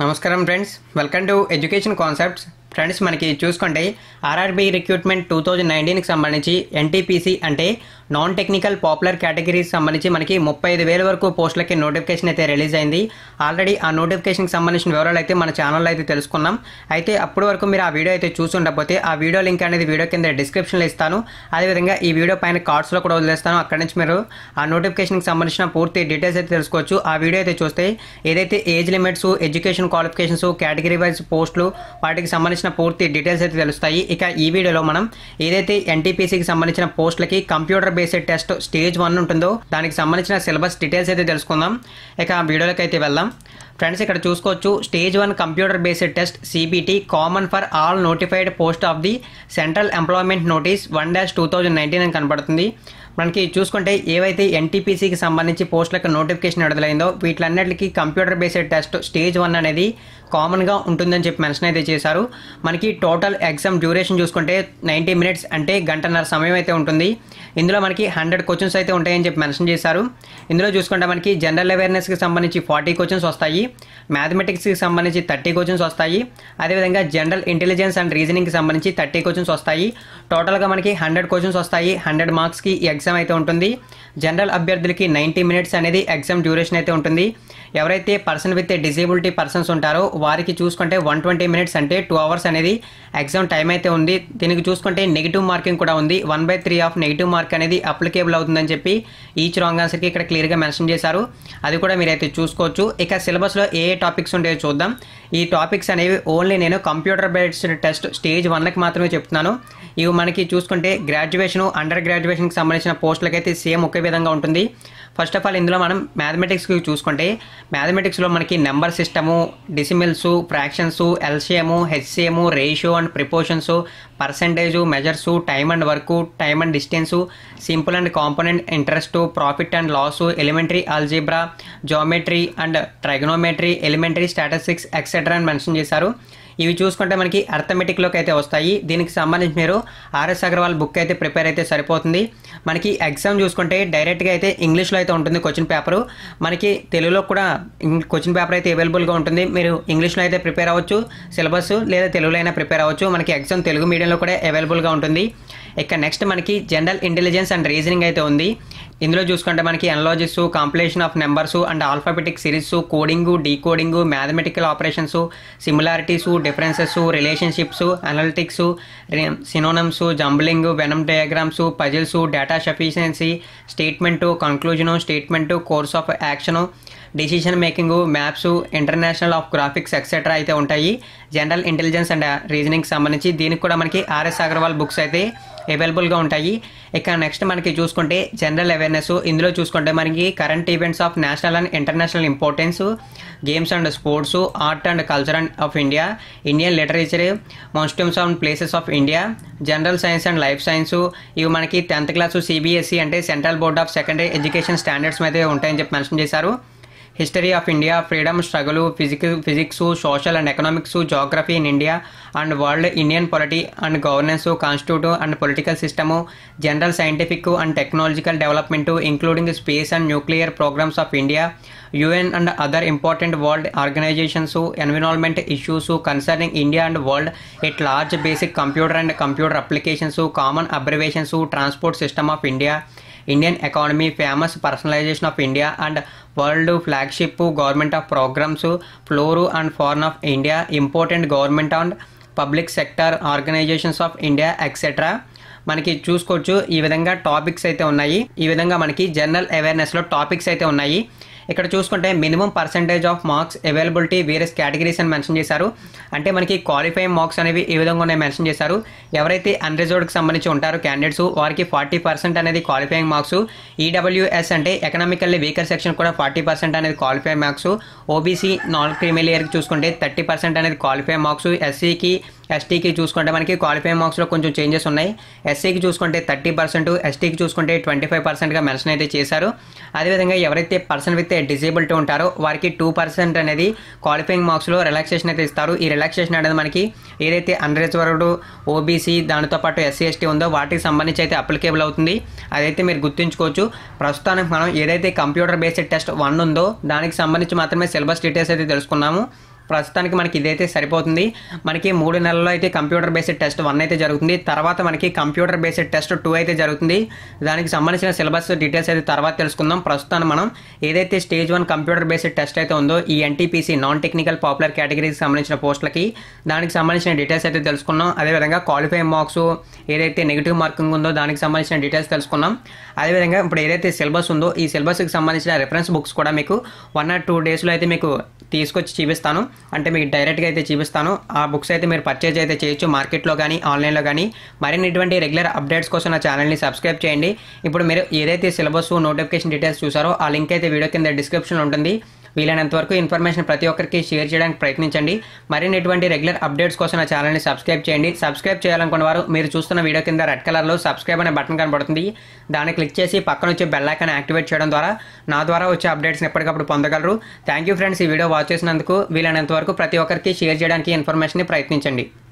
నమస్కారం friends welcome to education concepts friends మనకి చూసుకుంటే ఆర్ఆర్బీ రిక్రూట్మెంట్ టూ థౌజండ్ నైన్టీన్కి సంబంధించి ఎన్టీపీసీ అంటే నాన్ టెక్నికల్ పాపులర్ కేటగిరీకి సంబంధించి మనకి ముప్పై ఐదు వేల వరకు పోస్టులకి నోటిఫికేషన్ అయితే రిలీజ్ అయింది ఆల్రెడీ ఆ నోటిఫికేషన్కి సంబంధించిన వివరాలు అయితే మన ఛానల్లో అయితే తెలుసుకున్నాం అయితే అప్పటి వరకు మీరు ఆ వీడియో అయితే చూసి ఉండకపోతే ఆ వీడియో లింక్ అనేది వీడియో కింద డిస్క్రిప్షన్లో ఇస్తాను అదేవిధంగా ఈ వీడియో పైన కార్డ్స్లో కూడా వదిలేస్తాను అక్కడి నుంచి మీరు ఆ నోటిఫికేషన్కి సంబంధించిన పూర్తి డీటెయిల్స్ అయితే తెలుసుకోవచ్చు ఆ వీడియో అయితే చూస్తే ఏదైతే age limits education qualifications category wise పోస్టులు వాటికి సంబంధించిన పూర్తి డీటెయిల్స్ అయితే తెలుస్తాయి ఇక ఈ వీడియోలో మనం ఏదైతే ఎన్టీపీసీకి సంబంధించిన పోస్టులకి computer based test stage one ఉంటుందో దానికి సంబంధించిన సిలబస్ డీటెయిల్స్ అయితే తెలుసుకుందాం ఇక ఆ వీడియోలోకి అయితే వెళ్దాం ఫ్రెండ్స్ ఇక్కడ చూసుకోవచ్చు stage one computer based test CBT common for all notified post of the central employment notice one dash two thousand nineteen అని కనబడుతుంది మనకి చూసుకుంటే ఏవైతే ఎన్టీపీసీకి సంబంధించి పోస్టులకు నోటిఫికేషన్ విడుదలైందో వీటిలన్నిటికీ computer based test stage one అనేది కామన్గా ఉంటుందని చెప్పి మెన్షన్ అయితే చేశారు మనకి టోటల్ ఎగ్జామ్ డ్యూరేషన్ చూసుకుంటే నైంటీ మినిట్స్ అంటే గంటన్నర సమయం అయితే ఉంటుంది ఇందులో మనకి హండ్రెడ్ క్వశ్చన్స్ అయితే ఉంటాయని చెప్పి మెన్షన్ చేశారు ఇందులో చూసుకుంటే మనకి జనరల్ అవేర్నెస్కి సంబంధించి ఫార్టీ క్వశ్చన్స్ వస్తాయి మ్యాథమెటిక్స్కి సంబంధించి థర్టీ క్వశ్చన్స్ వస్తాయి అదేవిధంగా జనరల్ ఇంటెలిజెన్స్ అండ్ రీజనింగ్కి సంబంధించి థర్టీ క్వశ్చన్స్ వస్తాయి టోటల్గా మనకి హండ్రెడ్ క్వశ్చన్స్ వస్తాయి హండ్రెడ్ మార్క్స్కి ఈ ఎగ్జామ్ అయితే ఉంటుంది జనరల్ అభ్యర్థులకి నైంటీ మినిట్స్ అనేది ఎగ్జామ్ డ్యూరేషన్ అయితే ఉంటుంది ఎవరైతే పర్సన్ విత్ డిజేబిలిటీ పర్సన్స్ ఉంటారో వారికి చూసుకుంటే వన్ ట్వంటీ మినిట్స్ అంటే టూ అవర్స్ అనేది ఎగ్జామ్ టైం అయితే ఉంది దీనికి చూసుకుంటే నెగిటివ్ మార్కింగ్ కూడా ఉంది one by three of negative mark అనేది అప్లికేబుల్ అవుతుందని చెప్పి ఈచ్ రాంగ్ ఆన్సర్కి ఇక్కడ క్లియర్గా మెన్షన్ చేశారు అది కూడా మీరైతే చూసుకోవచ్చు ఇక సిలబస్లో ఏ ఏ టాపిక్స్ ఉంటాయో చూద్దాం ఈ టాపిక్స్ అనేవి ఓన్లీ నేను కంప్యూటర్ బేస్డ్ టెస్ట్ స్టేజ్ వన్కి మాత్రమే చెప్తున్నాను ఇవి మనకి చూసుకుంటే గ్రాడ్యుయేషన్ అండర్ గ్రాడ్యుయేషన్కి సంబంధించిన పోస్టులకి అయితే సేమ్ ఒకే విధంగా ఉంటుంది ఫస్ట్ ఆఫ్ ఆల్ ఇందులో మనం మ్యాథమెటిక్స్కి చూసుకుంటే మ్యాథమెటిక్స్లో మనకి number system decimals fractions LCM HCM ratio and proportions percentage measures time and work time and distance simple and component interest profit and loss elementary algebra geometry and trigonometry elementary statistics etcetera అని mention చేశారు ఇవి చూసుకుంటే మనకి అర్థమెటిక్లోకి అయితే వస్తాయి దీనికి సంబంధించి మీరు ఆర్ఎస్ అగర్వాల్ బుక్ అయితే ప్రిపేర్ అయితే సరిపోతుంది మనకి ఎగ్జామ్ చూసుకుంటే డైరెక్ట్గా అయితే ఇంగ్లీష్లో అయితే ఉంటుంది క్వశ్చన్ పేపరు మనకి తెలుగులో కూడా క్వశ్చన్ పేపర్ అయితే అవైలబుల్గా ఉంటుంది మీరు ఇంగ్లీష్లో అయితే ప్రిపేర్ అవ్వచ్చు సిలబస్ లేదా తెలుగులో అయినా ప్రిపేర్ అవ్వచ్చు మనకి ఎగ్జామ్ తెలుగు మీడియంలో కూడా అవైలబుల్గా ఉంటుంది ఇక నెక్స్ట్ మనకి జనరల్ ఇంటెలిజెన్స్ అండ్ రీజనింగ్ అయితే ఉంది ఇందులో చూసుకుంటే మనకి analogies completion of numbers and alphabetic series coding decoding mathematical operations similarities differences relationships analytics synonyms jumbling Venn diagrams puzzles data sufficiency statement conclusion statement course of action decision making maps international of graphics etcetera అయితే ఉంటాయి general intelligence and reasoning సంబంధించి దీనికి కూడా మనకి RS Agarwal books అయితే అవైలబుల్గా ఉంటాయి ఇక నెక్స్ట్ మనకి చూసుకుంటే జనరల్ అవేర్నెస్ ఇందులో చూసుకుంటే మనకి current events of national and international importance games and sports art and culture and of India Indian literature monuments on places of India general science and life science ఇవి మనకి tenth class CBSE అంటే central board of secondary education standards మీద ఉంటాయని చెప్పి mention చేశారు history of India freedom struggle physic physics social and economics geography in India and world Indian polity and governance constitutive and political system general scientific and technological development including space and nuclear programmes of India UN and other important world organisations environment issues concerning India and world at large basic computer and computer applications common abbreviations transport system of India Indian economy famous personalization of India and world flagship government of programmes flora and fauna of India important government and public sector organisations of India etcetera మనకి చూసుకోవచ్చు ఈ విధంగా topics అయితే ఉన్నాయి ఈ విధంగా మనకి general అవేర్నెస్లో topics అయితే ఉన్నాయి ఇక్కడ చూసుకుంటే minimum percentage of marks availability various categories అని మెన్షన్ చేశారు అంటే మనకి క్వాలిఫైయింగ్ మార్క్స్ అనేవి ఈ విధంగా ఉన్నాయి మెన్షన్ చేశారు ఎవరైతే అన్రిజర్వ్డ్కి సంబంధించి ఉంటారో క్యాండిడేట్స్ వారికి ఫార్టీ పర్సెంట్ అనేది క్వాలిఫైయింగ్ మార్క్స్ ఈడబ్ల్యూఎస్ అంటే ఎకనామికల్లీ వీకర్ సెక్షన్ కూడా ఫార్టీ పర్సెంట్ అనేది qualifying marks OBC non criminal ఇయర్కి చూసుకుంటే థర్టీ పర్సెంట్ అనేది క్వాలిఫైయింగ్ మార్క్స్ ఎస్సీకి ఎస్టీకి చూసుకుంటే మనకి క్వాలిఫైయింగ్ మార్క్స్లో కొంచెం చేంజెస్ ఉన్నాయి ఎస్సీకి చూసుకుంటే థర్టీ పర్సెంట్ ఎస్టీకి చూసుకుంటే ట్వంటీ ఫైవ్ పర్సెంట్గా మెన్షన్ అయితే చేశారు అదేవిధంగా ఎవరైతే పర్సన్ విత్ డిజేబిలిటీ ఉంటారో వారికి టూ పర్సెంట్ అనేది క్వాలిఫైయింగ్ మార్క్స్లో రిలాక్సేషన్ అయితే ఇస్తారు ఈ రిలాక్సేషన్ అనేది మనకి ఏదైతే అన్రిజర్వ్డ్ ఓబీసీ దానితో పాటు ఎస్సీ ఎస్టీ ఉందో వాటికి సంబంధించి అయితే అప్లికేబుల్ అవుతుంది అదైతే మీరు గుర్తుంచుకోవచ్చు ప్రస్తుతానికి మనం ఏదైతే కంప్యూటర్ బేస్డ్ టెస్ట్ వన్ ఉందో దానికి సంబంధించి మాత్రమే సిలబస్ డీటెయిల్స్ అయితే తెలుసుకున్నాము ప్రస్తుతానికి మనకి ఇదైతే సరిపోతుంది మనకి మూడు నెలల్లో అయితే కంప్యూటర్ బేస్డ్ టెస్ట్ వన్ అయితే జరుగుతుంది తర్వాత మనకి కంప్యూటర్ బేస్డ్ టెస్ట్ టూ అయితే జరుగుతుంది దానికి సంబంధించిన సిలబస్ డీటెయిల్స్ అయితే తర్వాత తెలుసుకుందాం ప్రస్తుతాన్ని మనం ఏదైతే stage one computer based test అయితే ఉందో ఈ ఎన్టీపీసీ నాన్ టెక్నికల్ పాపులర్ కేటగిరీకి సంబంధించిన పోస్టులకి దానికి సంబంధించిన డీటెయిల్స్ అయితే తెలుసుకున్నాం అదేవిధంగా క్వాలిఫై మార్క్స్ ఏదైతే నెగిటివ్ మార్కింగ్ ఉందో దానికి సంబంధించిన డీటెయిల్స్ తెలుసుకున్నాం అదేవిధంగా ఇప్పుడు ఏదైతే సిలబస్ ఉందో ఈ సిలబస్కి సంబంధించిన రెఫరెన్స్ బుక్స్ కూడా మీకు వన్ ఆర్ టూ డేస్లో అయితే మీకు తీసుకొచ్చి చూపిస్తాను అంటే మీకు డైరెక్ట్గా అయితే చూపిస్తాను ఆ బుక్స్ అయితే మీరు పర్చేజ్ అయితే చేయొచ్చు మార్కెట్లో కానీ ఆన్లైన్లో కానీ మరిన్ని ఇటువంటి రెగ్యులర్ అప్డేట్స్ కోసం నా ఛానల్ని సబ్స్క్రైబ్ చేయండి ఇప్పుడు మీరు ఏదైతే సిలబస్ నోటిఫికేషన్ డీటెయిల్స్ చూసారో ఆ లింక్ అయితే వీడియో కింద డిస్క్రిప్షన్లో ఉంటుంది వీలైనంత వరకు ఇన్ఫర్మేషన్ ప్రతి ఒక్కరికి షేర్ చేయడానికి ప్రయత్నించండి మరిన్ని ఇటువంటి రెగ్యులర్ అప్డేట్స్ కోసం నా ఛానల్ని సబ్స్క్రైబ్ చేయండి సబ్స్క్రైబ్ చేయాలనుకున్న వారు మీరు చూస్తున్న వీడియో కింద రెడ్ కలర్లో సబ్స్క్రైబ్ అనే బటన్ కనబడుతుంది దాన్ని క్లిక్ చేసి పక్కన వచ్చే బెల్ ఐకాన్ యాక్టివేట్ చేయడం ద్వారా నా ద్వారా వచ్చే అప్డేట్స్ని ఎప్పటికప్పుడు పొందగలరు థ్యాంక్ యూ ఫ్రెండ్స్ ఈ వీడియో వాచ్ చేసినందుకు వీలైనంత వరకు ప్రతి ఒక్కరికి షేర్ చేయడానికి ఇన్ఫర్మేషన్ని ప్రయత్నించండి